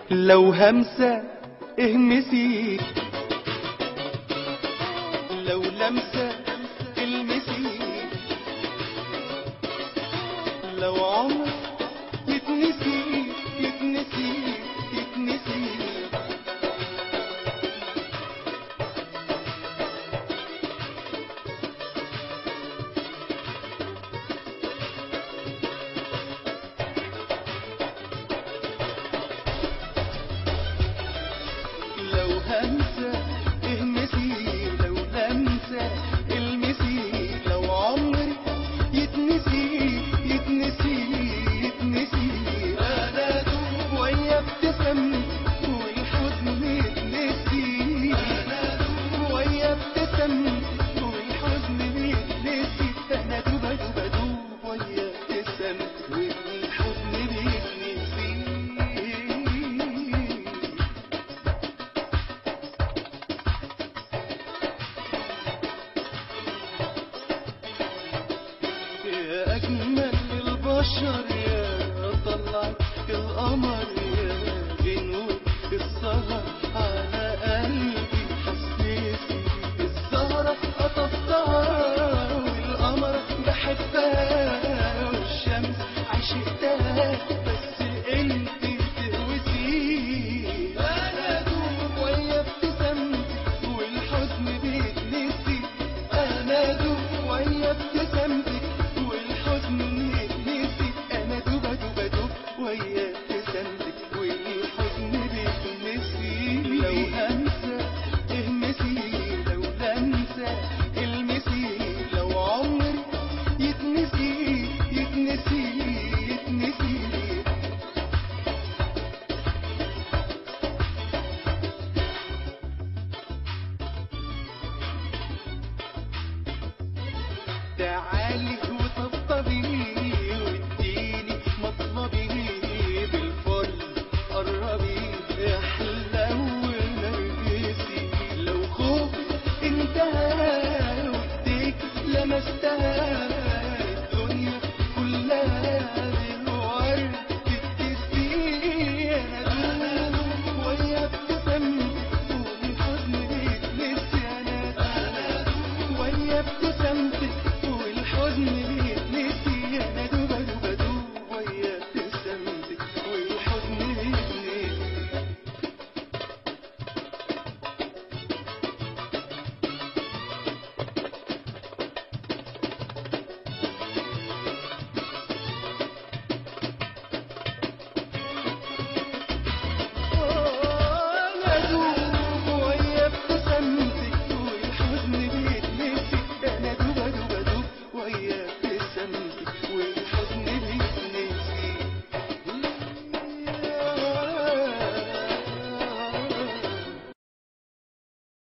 لو همسة اهمسي لو لمسة المسي لو عمر يتنسي يتنسي يتنسي لو همسة اهمسي لو لمسة المسي لو عمري يتنسي يتنسي يتنسي انا دوب ويا ابتسم والحزن يتنسي انا دوب ويا ابتسم والحزن يتنسي انا دوب دوب دوب ويا ابتسم والحزن يتنسي يا أجمل البشر يا طلعت القمر يا بنور السهر على قلبي حسيتي الزهرة قطفتها والقمر بحبها والشمس عشقتها